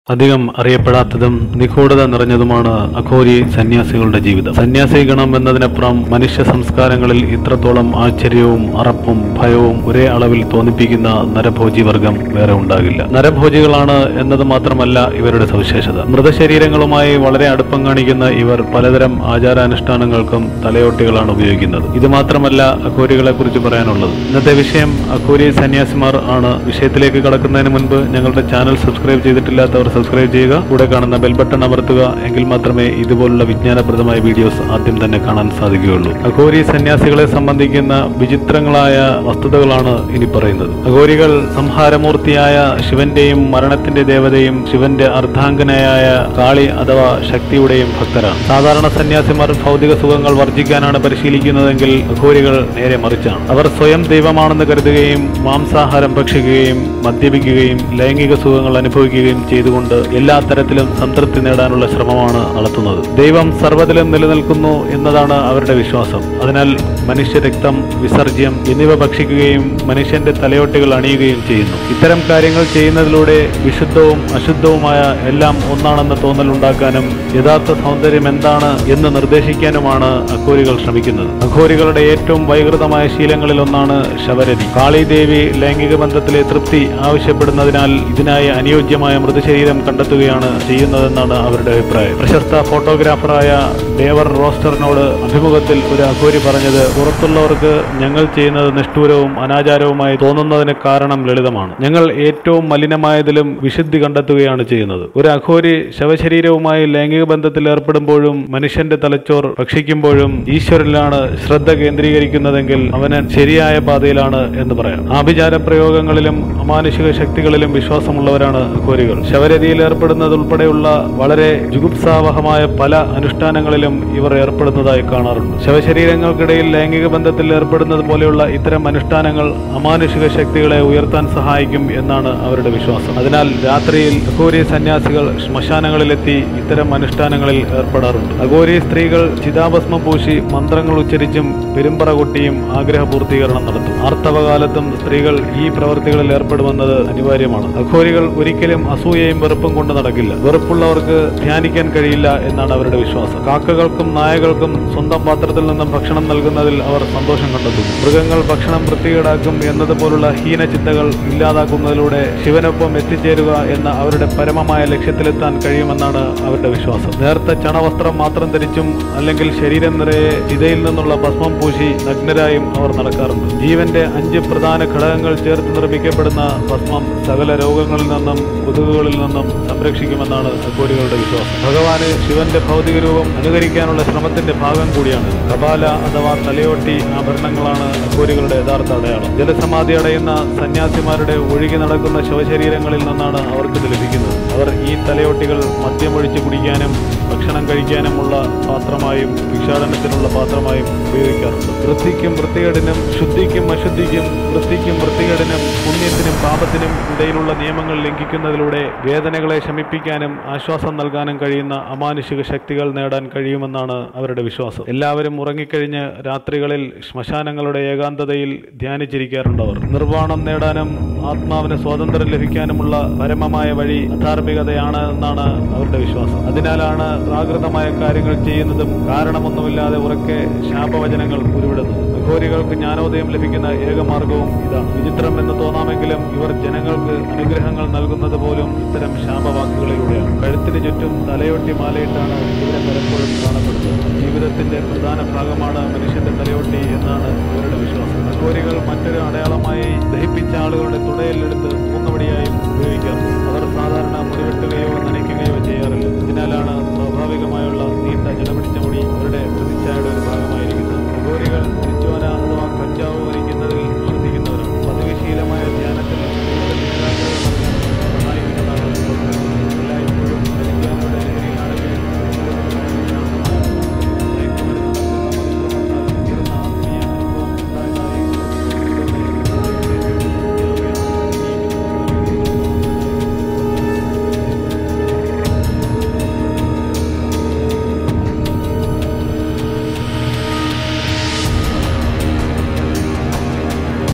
അധികം അറിയപ്പെടാത്തതും നിഗൂഢത നിറഞ്ഞതുമാണ് അഘോരി സന്യാസികളുടെ ജീവിതം സന്യാസി ഗണം എന്നതിനപ്പുറം മനുഷ്യ സംസ്കാരങ്ങളിൽ ഇത്രത്തോളം ആശ്ചര്യവും അറപ്പും ഭയവും ഒരേ അളവിൽ തോന്നിപ്പിക്കുന്ന നരഭോജി വർഗം വേറെ ഉണ്ടാകില്ല നരഭോജികളാണ് എന്നത് മാത്രമല്ല ഇവരുടെ സവിശേഷത മൃതശരീരങ്ങളുമായി വളരെ അടുപ്പം കാണിക്കുന്ന ഇവർ പലതരം ആചാരാനുഷ്ഠാനങ്ങൾക്കും തലയോട്ടികളാണ് ഉപയോഗിക്കുന്നത് ഇത് മാത്രമല്ല അഘോരികളെ കുറിച്ച് പറയാനുള്ളത് ഇന്നത്തെ വിഷയം അഘോരി സന്യാസിമാർ ആണ് വിഷയത്തിലേക്ക് കടക്കുന്നതിന് മുൻപ് ഞങ്ങളുടെ ചാനൽ സബ്സ്ക്രൈബ് ചെയ്തിട്ടില്ലാത്തവർ സബ്സ്ക്രൈബ് ചെയ്യുക കൂടെ കാണുന്ന ബെൽ ബട്ടൺ അമർത്തുക എങ്കിൽ മാത്രമേ ഇതുപോലുള്ള വിജ്ഞാനപ്രദമായ വീഡിയോസ് ആദ്യം തന്നെ കാണാൻ സാധിക്കുകയുള്ളൂ അഘോരി സന്യാസികളെ സംബന്ധിക്കുന്ന വിചിത്രങ്ങളായ വസ്തുതകളാണ് ഇനി പറയുന്നത് അഘോരികൾ സംഹാരമൂർത്തിയായ ശിവന്റെയും മരണത്തിന്റെ ദേവതയും ശിവന്റെ അർദ്ധാംഗനയായ കാളി അഥവാ ശക്തിയുടെയും ഭക്തരാണ് സാധാരണ സന്യാസിമാർ ഭൗതിക സുഖങ്ങൾ വർജിക്കാനാണ് പരിശീലിക്കുന്നതെങ്കിൽ അഘോരികൾ നേരെ മറിച്ചാണ് അവർ സ്വയം ദൈവമാണെന്ന് കരുതുകയും മാംസാഹാരം ഭക്ഷിക്കുകയും മദ്യപിക്കുകയും ലൈംഗിക സുഖങ്ങൾ അനുഭവിക്കുകയും ചെയ്തുകൊണ്ട് എല്ലാ തരത്തിലും സംതൃപ്തി നേടാനുള്ള ശ്രമമാണ് നടത്തുന്നത് ദൈവം സർവ്വതിലും നിലനിൽക്കുന്നു എന്നതാണ് അവരുടെ വിശ്വാസം അതിനാൽ മനുഷ്യരക്തം വിസർജ്യം എന്നിവ ഭക്ഷിക്കുകയും മനുഷ്യന്റെ തലയോട്ടികൾ അണിയുകയും ചെയ്യുന്നു ഇത്തരം കാര്യങ്ങൾ ചെയ്യുന്നതിലൂടെ വിശുദ്ധവും അശുദ്ധവുമായ എല്ലാം ഒന്നാണെന്ന തോന്നൽ ഉണ്ടാക്കാനും യഥാർത്ഥ സൗന്ദര്യം എന്താണ് എന്ന് നിർദ്ദേശിക്കാനുമാണ് അഘോരികൾ ശ്രമിക്കുന്നത് അഘോരികളുടെ ഏറ്റവും വൈകൃതമായ ശീലങ്ങളിൽ ഒന്നാണ് ശവരതി കാളിദേവി ലൈംഗിക ബന്ധത്തിലെ തൃപ്തി ആവശ്യപ്പെടുന്നതിനാൽ ഇതിനായി അനുയോജ്യമായ മൃതശരീരം കണ്ടെത്തുകയാണ് ചെയ്യുന്നതെന്നാണ് അവരുടെ അഭിപ്രായം പ്രശസ്ത ഫോട്ടോഗ്രാഫറായ ഡേവർ റോസ്റ്ററിനോട് അഭിമുഖത്തിൽ ഒരു അഘോരി പറഞ്ഞത് പുറത്തുള്ളവർക്ക് ഞങ്ങൾ ചെയ്യുന്നത് നിഷ്ഠൂരവും അനാചാരവുമായി തോന്നുന്നതിന് കാരണം ലളിതമാണ് ഞങ്ങൾ ഏറ്റവും മലിനമായതിലും വിശുദ്ധി കണ്ടെത്തുകയാണ് ചെയ്യുന്നത് ഒരു അഘോരി ശവശരീരവുമായി ലൈംഗിക ബന്ധത്തിൽ ഏർപ്പെടുമ്പോഴും മനുഷ്യന്റെ തലച്ചോർ ഭക്ഷിക്കുമ്പോഴും ഈശ്വരനിലാണ് ശ്രദ്ധ കേന്ദ്രീകരിക്കുന്നതെങ്കിൽ അവന് ശരിയായ പാതയിലാണ് എന്ന് പറയാം ആഭിചാര പ്രയോഗങ്ങളിലും അമാനുഷിക ശക്തികളിലും വിശ്വാസമുള്ളവരാണ് അഘോരികൾ ശവരതിയിൽ ഏർപ്പെടുന്നത് ഉൾപ്പെടെയുള്ള വളരെ ജുഗുപ്സാവഹമായ പല അനുഷ്ഠാനങ്ങളിലും ഇവർ ഏർപ്പെടുന്നതായി കാണാറുണ്ട് ശവശരീരങ്ങൾക്കിടയിൽ ലൈംഗിക ബന്ധത്തിൽ ഏർപ്പെടുന്നത് പോലെയുള്ള ഇത്തരം അനുഷ്ഠാനങ്ങൾ അമാനുഷിക ശക്തികളെ ഉയർത്താൻ സഹായിക്കും എന്നാണ് അവരുടെ വിശ്വാസം അതിനാൽ രാത്രിയിൽ അഘോരി സന്യാസികൾ ശ്മശാനങ്ങളിലെത്തി ഇത്തരം അനുഷ്ഠാനങ്ങളിൽ ഏർപ്പെടാറുണ്ട് അഘോരി സ്ത്രീകൾ ചിതാഭസ്മം പൂശി മന്ത്രങ്ങൾ ഉച്ചരിച്ചും പെരുമ്പറ കൊട്ടിയും ആഗ്രഹ പൂർത്തീകരണം നടത്തും ആർത്തവകാലത്തും സ്ത്രീകൾ ഈ പ്രവൃത്തികളിൽ ഏർപ്പെടുമെന്നത് അനിവാര്യമാണ് അഘോരികൾ ഒരിക്കലും അസൂയയും വെറുപ്പും കൊണ്ട് നടക്കില്ല വെറുപ്പുള്ളവർക്ക് ധ്യാനിക്കാൻ കഴിയില്ല എന്നാണ് അവരുടെ വിശ്വാസം കാക്കകൾക്കും നായകൾക്കും സ്വന്തം പാത്രത്തിൽ നിന്നും ഭക്ഷണം നൽകുന്നതിൽ അവർ സന്തോഷം കണ്ടെത്തുന്നു മൃഗങ്ങൾ ഭക്ഷണം വൃത്തികേടാക്കും എന്നതുപോലുള്ള ഹീനചിന്തകൾ ഇല്ലാതാക്കുന്നതിലൂടെ ശിവനൊപ്പം എത്തിച്ചേരുക എന്ന അവരുടെ പരമമായ ലക്ഷ്യത്തിലെത്താൻ കഴിയുമെന്നാണ് അവരുടെ വിശ്വാസം നേർത്ത ചണവസ്ത്രം മാത്രം ധരിച്ചും അല്ലെങ്കിൽ ശരീരം നിറയെ ചിതയിൽ നിന്നുള്ള ഭസ്മം പൂശി നഗ്നരായും അവർ നടക്കാറുണ്ട് ജീവന്റെ അഞ്ച് പ്രധാന ഘടകങ്ങൾ ചേർത്ത് നിർമ്മിക്കപ്പെടുന്ന ഭസ്മം സകല രോഗങ്ങളിൽ നിന്നും കൊതുകുകളിൽ നിന്നും സംരക്ഷിക്കുമെന്നാണ് അഘോരികളുടെ വിശ്വാസം ഭഗവാന് ശിവന്റെ ഭൗതിക രൂപം അനുകരിക്കാനുള്ള ശ്രമത്തിന്റെ ഭാഗം കൂടിയാണ് കപാല അഥവാ തലയോട്ടി ആഭരണങ്ങളാണ് അഘോരികളുടെ യഥാർത്ഥ അടയാളം ജലസമാധി അടയുന്ന സന്യാസിമാരുടെ ഒഴുകി നടക്കുന്ന ശവശരീരങ്ങളിൽ നിന്നാണ് അവർക്ക് ഇത് ലഭിക്കുന്നത് അവർ ഈ തലയോട്ടികൾ മദ്യമൊഴിച്ച് കുടിക്കാനും ഭക്ഷണം കഴിക്കാനുമുള്ള പാത്രമായും ഭിക്ഷാടനത്തിനുള്ള പാത്രമായും ഉപയോഗിക്കാറുണ്ട് വൃത്തിക്കും വൃത്തികേടിനും ശുദ്ധിക്കും അശുദ്ധിക്കും വൃത്തിക്കും വൃത്തികേടിനും പുണ്യത്തിനും പാപത്തിനും ഇടയിലുള്ള നിയമങ്ങൾ ലംഘിക്കുന്നതിലൂടെ വേദനകളെ ശമിപ്പിക്കാനും ആശ്വാസം നൽകാനും കഴിയുന്ന അമാനുഷിക ശക്തികൾ നേടാൻ കഴിയുമെന്നാണ് അവരുടെ വിശ്വാസം എല്ലാവരും ഉറങ്ങിക്കഴിഞ്ഞ് രാത്രികളിൽ ശ്മശാനങ്ങളുടെ ഏകാന്തതയിൽ ധ്യാനിച്ചിരിക്കാറുണ്ട് അവർ നിർവ്വാണം നേടാനും ആത്മാവിന് സ്വാതന്ത്ര്യം ലഭിക്കാനുമുള്ള പരമമായ വഴി അധാർമികതയാണ് എന്നാണ് അവരുടെ വിശ്വാസം അതിനാലാണ് പ്രാകൃതമായ കാര്യങ്ങൾ ചെയ്യുന്നതും കാരണമൊന്നുമില്ലാതെ ഉറക്കെ ശാപവചനങ്ങൾ ഉരുവിടുന്നത് അഘോരികൾക്ക് ജ്ഞാനോദയം ലഭിക്കുന്ന ഏക മാർഗവും ഇതാണ് വിചിത്രം എന്ന് തോന്നാമെങ്കിലും ഇവർ ജനങ്ങൾക്ക് അനുഗ്രഹങ്ങൾ നൽകുന്നത് പോലും ഇത്തരം ശാപവാക്കുകളിലൂടെയാണ് കഴുത്തിന് ചുറ്റും തലയൊട്ടി മാലയിട്ടാണ് ഇവരെ പലപ്പോഴും കാണപ്പെടുന്നത് ജീവിതത്തിന്റെ പ്രധാന ഭാഗമാണ് മനുഷ്യന്റെ തലയൊട്ടി എന്നാണ് ഇവരുടെ വിശ്വാസം അഘോരികൾ മറ്റൊരു അടയാളമായി ദഹിപ്പിച്ച ആളുകളുടെ തുടയിലെടുത്ത് മൂന്നവടിയായും